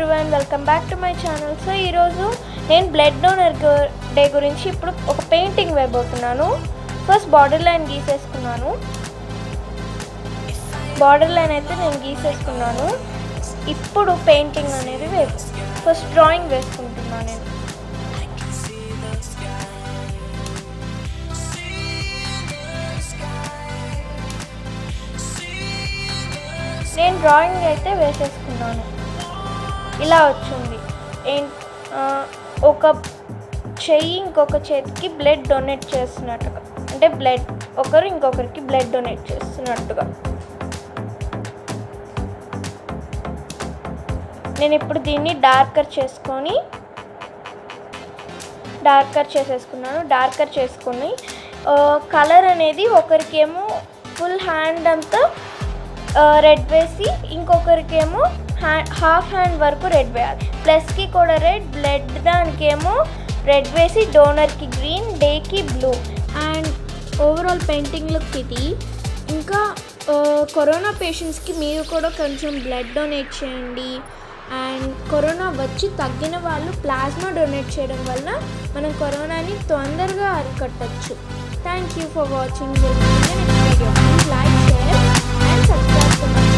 everyone welcome back to my channel so ఈరోజు నేను blood donor day గురించి ఇప్పుడు ఒక పెయింటింగ్ వేయబోతున్నాను ఫస్ట్ బార్డర్ లైన్ గీసేసుకున్నాను బార్డర్ లైన్ అయితే నేను గీసేసుకున్నాను ఇప్పుడు పెయింటింగ్ అనేది వే ఫస్ట్ డ్రాయింగ్ వేసుకుంటున్నాను నేను నేను డ్రాయింగ్ అయితే వేసేసుకున్నాను ఇలా వచ్చింది ఏం ఆ, ఒక చెయ్యి ఇంకొక చేతికి బ్లడ్ డొనేట్ చేస్తున్నట్టుగా అంటే బ్లడ్ ఒకరు ఇంకొకరికి బ్లడ్ డొనేట్ చేస్తున్నట్టుగా నేను ఇప్పుడు దీన్ని డార్కర్ చేసుకొని డార్కర్ చేసేసుకున్నాను డార్కర్ చేసుకొని కలర్ అనేది ఒకరికేమో ఫుల్ హ్యాండ్ అంతా రెడ్ వేసి ఇంకొకరికేమో హ్యా హాఫ్ హ్యాండ్ వరకు రెడ్ వేయాలి ప్లస్కి కూడా రెడ్ బ్లడ్ దానికేమో రెడ్ వేసి డోనర్కి గ్రీన్ డేకి blue and overall painting look ఇది ఇంకా ఆ, కరోనా పేషెంట్స్కి మీరు కూడా కొంచెం బ్లడ్ డొనేట్ చేయండి అండ్ కరోనా వచ్చి తగ్గిన వాళ్ళు ప్లాస్మా డొనేట్ చేయడం వల్ల మనం కరోనాని తొందరగా అరికట్టచ్చు thank you for watching next video please like share and subscribe to my